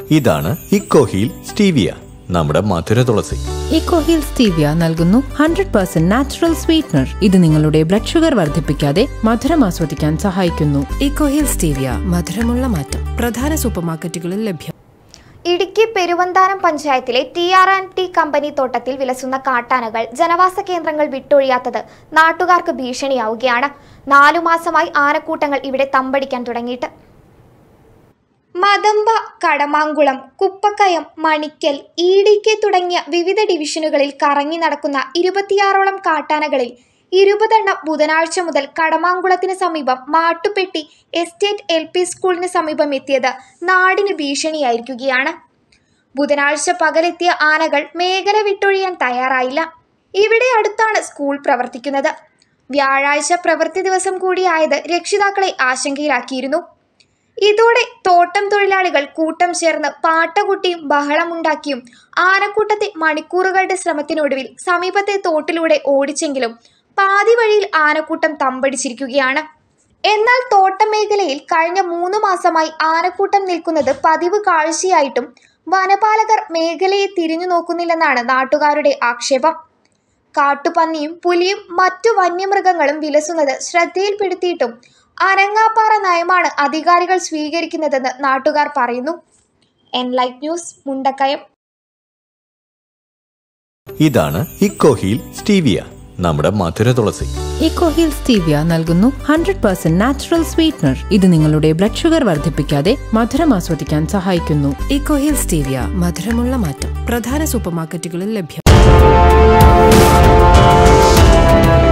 ഇതാണ് Ecoheal stevia നമ്മുടെ മധുര തുളസി ഇക്കോഹിൽ സ്റ്റീവിയ നൽകുന്നു ഹൺഡ്രഡ് പെർസെന്റ് നാച്ചുറൽ സ്വീറ്റ്നർ ഇത് നിങ്ങളുടെ ബ്ലഡ് ഷുഗർ വർദ്ധിപ്പിക്കാതെ മധുരം ആസ്വദിക്കാൻ സഹായിക്കുന്നു ഇക്കോഹിൽ സ്റ്റീവിയ മധുരമുള്ള മാറ്റം പ്രധാന സൂപ്പർമാർക്കറ്റുകളിൽ ലഭ്യം ഇടുക്കി പെരുവന്താനം പഞ്ചായത്തിലെ T R and T company തോട്ടത്തിൽ വിലസുന്ന കാട്ടാനകൾ ജനവാസ കേന്ദ്രങ്ങൾ വിട്ടൊഴിയാത്തത് നാട്ടുകാർക്ക് ഭീഷണിയാവുകയാണ് നാലു മാസമായി ആനക്കൂട്ടങ്ങൾ ഇവിടെ തമ്പടിക്കാൻ തുടങ്ങിയിട്ട് Madamba Kadamankulam Kuppakkayam Manikkal E D K തുടങ്ങിയ വിവിധ ഡിവിഷനുകളിൽ കറങ്ങി നടക്കുന്ന ഇരുപത്തിയാറോളം കാട്ടാനകളിൽ ഇരുപതെണ്ണം ബുധനാഴ്ച മുതൽ കടമാങ്കുളത്തിന് സമീപം മാട്ടുപെട്ടി എസ്റ്റേറ്റ് എൽ പി സ്കൂളിന് സമീപം എത്തിയത് നാടിന് ഭീഷണിയായിരിക്കുകയാണ് ബുധനാഴ്ച പകലെത്തിയ ആനകൾ മേഖല വിട്ടൊഴിയാൻ തയ്യാറായില്ല ഇവിടെ അടുത്താണ് സ്കൂൾ പ്രവർത്തിക്കുന്നത് വ്യാഴാഴ്ച പ്രവൃത്തി ദിവസം കൂടിയായത് രക്ഷിതാക്കളെ ആശങ്കയിലാക്കിയിരുന്നു ഇതോടെ തോട്ടം തൊഴിലാളികൾ കൂട്ടം ചേർന്ന് പാട്ടകുട്ടിയും ബഹളമുണ്ടാക്കിയും ആനക്കൂട്ടത്തെ മണിക്കൂറുകളുടെ ശ്രമത്തിനൊടുവിൽ സമീപത്തെ തോട്ടിലൂടെ ഓടിച്ചെങ്കിലും പാതി വഴിയിൽ ആനക്കൂട്ടം തമ്പടിച്ചിരിക്കുകയാണ് എന്നാൽ തോട്ടം മേഖലയിൽ കഴിഞ്ഞ മൂന്ന് മാസമായി ആനക്കൂട്ടം നിൽക്കുന്നത് പതിവ് കാഴ്ചയായിട്ടും വനപാലകർ മേഖലയെ തിരിഞ്ഞു നോക്കുന്നില്ലെന്നാണ് നാട്ടുകാരുടെ ആക്ഷേപം കാട്ടുപന്നിയും പുലിയും മറ്റു വന്യമൃഗങ്ങളും വിലസുന്നത് ശ്രദ്ധയിൽപ്പെടുത്തിയിട്ടും അനങ്ങാപ്പാറ നയമാണ് അധികാരികൾ സ്വീകരിക്കുന്നതെന്ന് നാട്ടുകാർ പറയുന്നു എൻലൈറ്റ് ന്യൂസ് മുണ്ടക്കയം ഇതാണ് ഇക്കോഹീൽ സ്റ്റീവിയ നമ്മുടെ മധുര തുളസി ഇക്കോഹിൽ സ്റ്റീവിയ നൽകുന്നു ഹൺഡ്രഡ് പെർസെന്റ് നാച്ചുറൽ സ്വീറ്റ്നർ ഇത് നിങ്ങളുടെ ബ്ലഡ് ഷുഗർ വർദ്ധിപ്പിക്കാതെ മധുരം ആസ്വദിക്കാൻ സഹായിക്കുന്നു ഇക്കോഹിൽ സ്റ്റീവിയ മധുരമുള്ള മാറ്റം പ്രധാന സൂപ്പർമാർക്കറ്റുകളിൽ ലഭ്യം